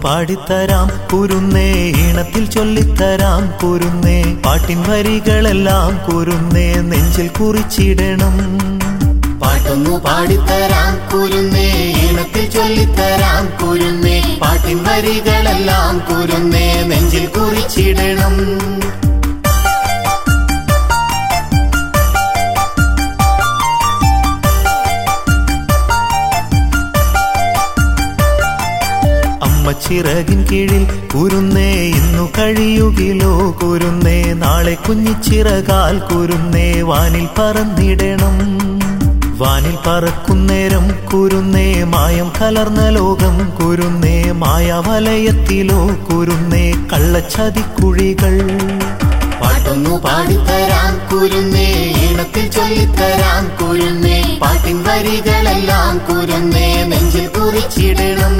പാടിത്തരാം കുരുന്നേ ഈണത്തിൽ ചൊല്ലിത്തരാം കുരുന്നേ പാട്ടിൻ വരികളെല്ലാം കുരുന്നേ നെഞ്ചിൽ കുറിച്ചിടണം പാട്ടൊന്നു പാടിത്തരാം കുരുന്നേ ഈണത്തിൽ ചൊല്ലിത്തരാം കുരുന്നേ പാട്ടിൻ വരികളെല്ലാം കുരുന്നേ നെഞ്ചിൽ കുറിച്ചിടണം അമ്മ ചിറകിൻ കീഴിൽ കുരുന്നേ ഇന്നു കഴിയുകിലോ കുരുന്നേ നാളെ കുഞ്ഞിച്ചിറകാൽ കുരുന്നേ വാനിൽ പറന്നിടണം വാനിൽ പറക്കുന്നേരം കുരുന്നേ മായം കലർന്ന ലോകം കുരുന്നേ മായാവലയത്തിലോ കുരുന്നേ കള്ളച്ചതിക്കുഴികൾ പാട്ടൊന്നു പാടിത്തരാം കുരുന്നേ ഈണത്തിൽ ചൊല്ലിത്തരാം കുരുന്നേ പാട്ടിൻ വരികളെല്ലാം കുരുന്നേ നെഞ്ചിൽ കുറിച്ചിടണം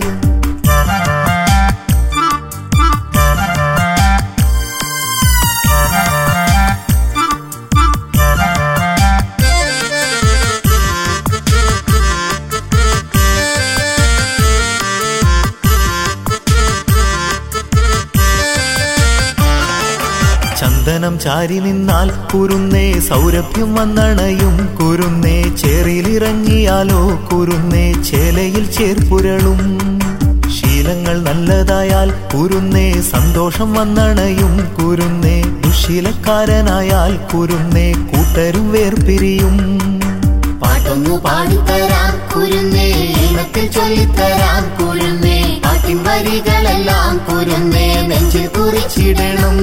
ചന്ദനം ചാരി നിന്നാൽ കുരുന്നേ സൗരഭ്യം വന്നണയും കുരുന്നേ ചേറിലിറങ്ങിയാലോ കുരുന്നേ ചേലയിൽ ചേർപ്പുരളും ശീലങ്ങൾ നല്ലതായാൽ കുരുന്നേ സന്തോഷം വന്നണയും കുരുന്നേ ദുശീലക്കാരനായാൽ കുരുന്നേ കൂട്ടരും വേർപിരിയും പാട്ടൊന്നു പാടിത്തരാം കുരുന്നേ ഈണത്തിൽ ചൊല്ലിത്തരാം കുരുന്നേ പാട്ടിൻ വരികളെല്ലാം കുരുന്നേ നെഞ്ചിൽ കുറിച്ചിടണം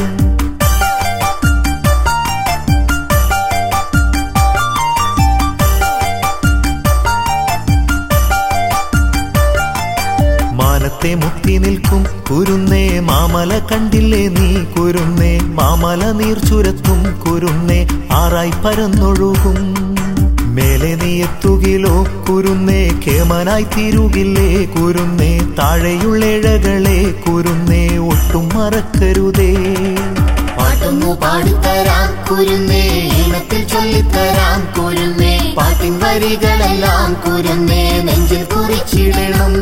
മാനത്തെ മുത്തി നിൽക്കും കുരുന്നേ മാമല കണ്ടില്ലേ നീ കുരുന്നേ മാമല നീർച്ചുരത്തും കുരുന്നേ ആറായി പരന്നൊഴുകും മേലെ നീ എത്തുകിലോ കുരുന്നേ കേമനായി തീരുകില്ലേ കുരുന്നേ താഴെയുള്ള ഇഴകളെ കുരുന്നേ ഒട്ടും മറക്കരുതേ പാട്ടൊന്നു പാടിത്തരാം കുരുന്നേ ഈണത്തിൽ ചൊല്ലിത്തരാം കുരുന്നേ പാട്ടിൻ വരികളെല്ലാം കുരുന്നേ നെഞ്ചിൽ കുറിച്ചിടണം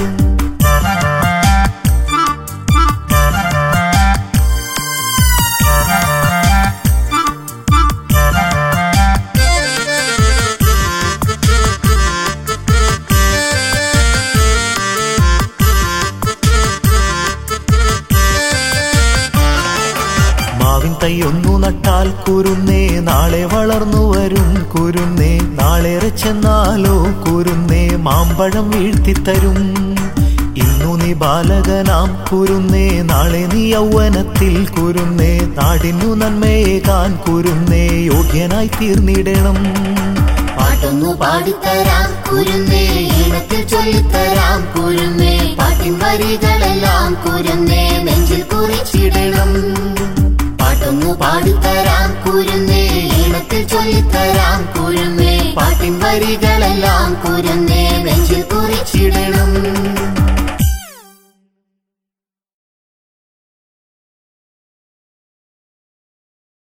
മാവിൻ തൈയൊന്നു നട്ടാൽ കുരുന്നേ നാളെ വളർന്നു വരും കുരുന്നേ നാളേറെ ചെന്നാലോ കുരുന്നേ മാമ്പഴം വീഴ്ത്തിത്തരും ഇന്നു നീ ബാലകനാം കുരുന്നേ നാളെ നീ യൗവനത്തിൽ കുരുന്നേ നാടിനു നന്മയേകാൻ കുരുന്നേ യോഗ്യനായി തീർന്നിടണം പാട്ടൊന്നു പാടിത്തരാം കുരുന്നേ ഈണത്തിൽ ചൊല്ലിത്തരാം കുരുന്നേ പാട്ടിൻ വരികളെല്ലാം കുരുന്നേ നെഞ്ചിൽ കുറിച്ചിടണം പാട്ടൊന്നു പാടിത്തരാം കുരുന്നേ ഈണത്തിൽ ചൊല്ലിത്തരാം കുരുന്നേ പാട്ടിൻ വരികളെല്ലാം കുരുന്നേ നെഞ്ചിൽ കുറിച്ചിടണം